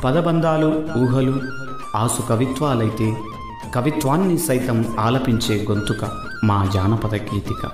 పదబంధాలు ఊహలు ఆసు కవిత్వాలైతే కవిత్వాన్ని సైతం ఆలపించే గొంతుక మా జానపద గీతిక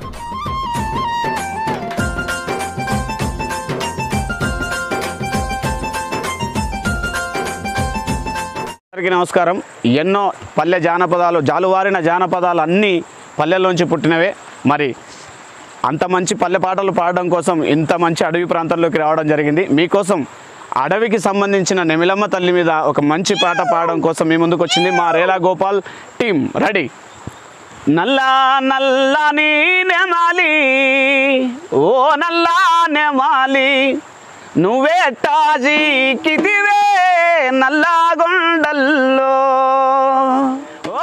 అందరికీ నమస్కారం ఎన్నో పల్లె జానపదాలు జాలువారిన జానపదాలు అన్నీ పల్లెల్లోంచి పుట్టినవే మరి అంత మంచి పల్లె పాటలు పాడడం కోసం ఇంత మంచి అడవి ప్రాంతంలోకి రావడం జరిగింది మీకోసం అడవికి సంబంధించిన నెమిలమ్మ తల్లి మీద ఒక మంచి పాట పాడడం కోసం మీ ముందుకు వచ్చింది మా రేలా గోపాల్ టీం రెడీ నల్లా నల్లని నెమాలి ఓ నల్లా నెమాలి నువ్వే టాజీకిదివే నల్లాగొండల్లో ఓ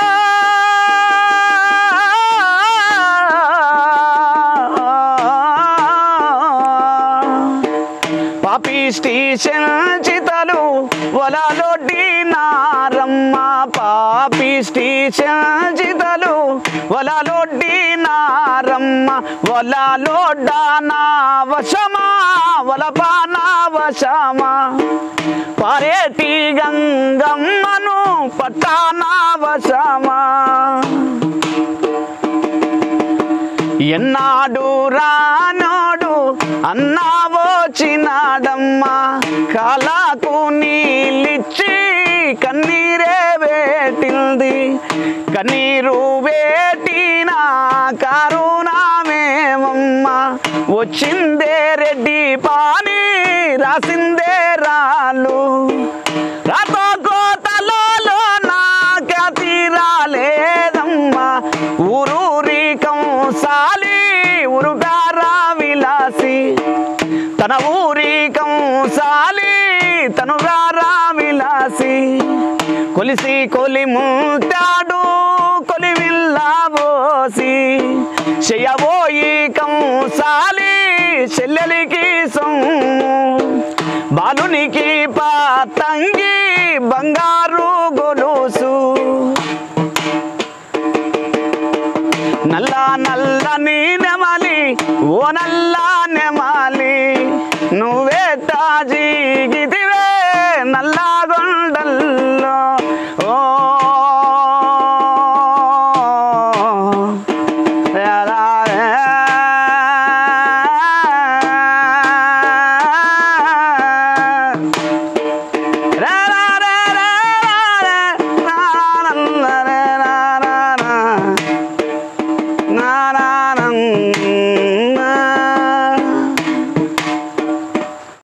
పాపి స్టేషన్ చితలు వలలొడ్డి నారమ్మ పాపి స్టేషన్ చితలు వలలొడ్డి నారమ్మ వలలొడ్డానా వశమా వలపానా వశమా పారేటి గంగమ్మను పట్టానా వశమా ఎన్నాడు రానోడు అన్నావో చిన్నాడమ్మా కళకు నీళ్ళిచ్చి కన్నీరే వేటింది కన్నీరు వేటిన కరుణామేమమ్మ వచ్చిందే రెడ్డి పాని రాసిందే రాలు రాతో కోతలో నాకతి రాలేదమ్మా ఊరూరికం సాలి ఉరుగారా విలాసి తన ఊరికం సాలి తనుగారా విలాసి కొలిసి కొలి ముంటాడు కొలి విల్లాబోసి చెయ్యబోయి కంసాలి చెల్లెలికి సొమ్ము బాలునికి పాతంగి బంగారు గొలుసు నల్ల నల్లని నెమలి ఓ నల్ల నెమ